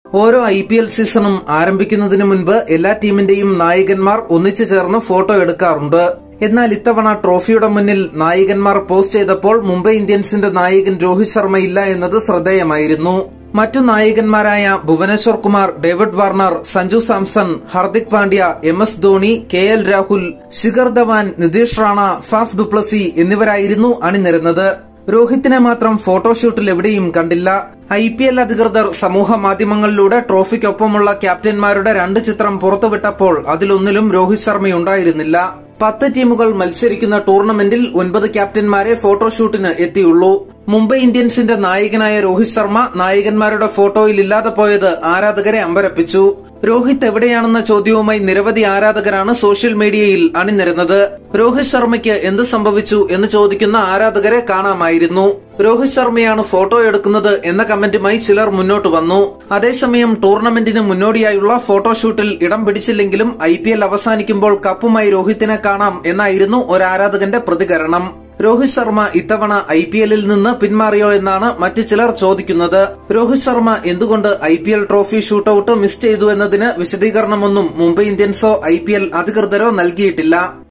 ഓരോ I P L സീസണും ആരംഭിക്കുന്നതിന് മുൻപ് എല്ലാ ടീമിന്റെയും നായകന്മാർ ഒന്നിച്ചു ചേർന്ന് ഫോട്ടോ എടുക്കാറുണ്ട് എന്നാൽ ഇത്തവണ ട്രോഫിയുടെ മുന്നിൽ നായകന്മാർ പോസ്റ്റ് ചെയ്തപ്പോൾ മുംബൈ ഇന്ത്യൻസിന്റെ നായകൻ രോഹിത് ശർമ്മ ഇല്ല എന്നത് ശ്രദ്ധേയമായിരുന്നു മറ്റു നായകന്മാരായ Bhuvneshwar Kumar David Warner Sanju Samson Hardik Pandya M S Dhoni K L Rahul Shikhar Dhawan Nitish Rana Faf du Plessis എന്നിവരായിരുന്നു അണിനിരുന്നത് രോഹിത്തിനെ മാത്രം ഫോട്ടോഷൂട്ടിൽ എവിടെയും കണ്ടില്ല ഐ പി എൽ അധികൃതർ സമൂഹ മാധ്യമങ്ങളിലൂടെ ട്രോഫിക്കൊപ്പമുള്ള ക്യാപ്റ്റന്മാരുടെ രണ്ട് ചിത്രം പുറത്തുവിട്ടപ്പോൾ അതിലൊന്നിലും രോഹിത് ശർമ്മയുണ്ടായിരുന്നില്ല പത്ത് ടീമുകൾ മത്സരിക്കുന്ന ടൂർണമെന്റിൽ ഒൻപത് ക്യാപ്റ്റന്മാരെ ഫോട്ടോഷൂട്ടിന് എത്തിയുള്ളൂ മുംബൈ ഇന്ത്യൻസിന്റെ നായകനായ രോഹിത് ശർമ്മ നായകന്മാരുടെ ഫോട്ടോയിൽ ഇല്ലാതെ പോയത് ആരാധകരെ അമ്പരപ്പിച്ചു രോഹിത് എവിടെയാണെന്ന ചോദ്യവുമായി നിരവധി ആരാധകരാണ് സോഷ്യൽ മീഡിയയിൽ അണിനിരുന്നത് രോഹിത് ശർമ്മയ്ക്ക് എന്ത് സംഭവിച്ചു എന്ന് ചോദിക്കുന്ന ആരാധകരെ കാണാമായിരുന്നു രോഹിത് ശർമ്മയാണ് ഫോട്ടോ എടുക്കുന്നത് എന്ന കമന്റുമായി ചിലർ മുന്നോട്ട് വന്നു അതേസമയം ടൂർണമെന്റിന് മുന്നോടിയായുള്ള ഫോട്ടോഷൂട്ടിൽ ഇടം പിടിച്ചില്ലെങ്കിലും ഐ അവസാനിക്കുമ്പോൾ കപ്പുമായി രോഹിത്തിനെ കാണാം എന്നായിരുന്നു ഒരു ആരാധകന്റെ പ്രതികരണം രോഹിത് ശർമ്മ ഇത്തവണ ഐ പി എല്ലിൽ നിന്ന് പിന്മാറിയോ എന്നാണ് മറ്റു ചിലർ ചോദിക്കുന്നത് രോഹിത് ശർമ്മ എന്തുകൊണ്ട് I P L trophy shootout miss ചെയ്തു എന്നതിന് വിശദീകരണമൊന്നും മുംബൈ ഇന്ത്യൻസോ ഐ പി എൽ അധികൃതരോ നൽകിയിട്ടില്ല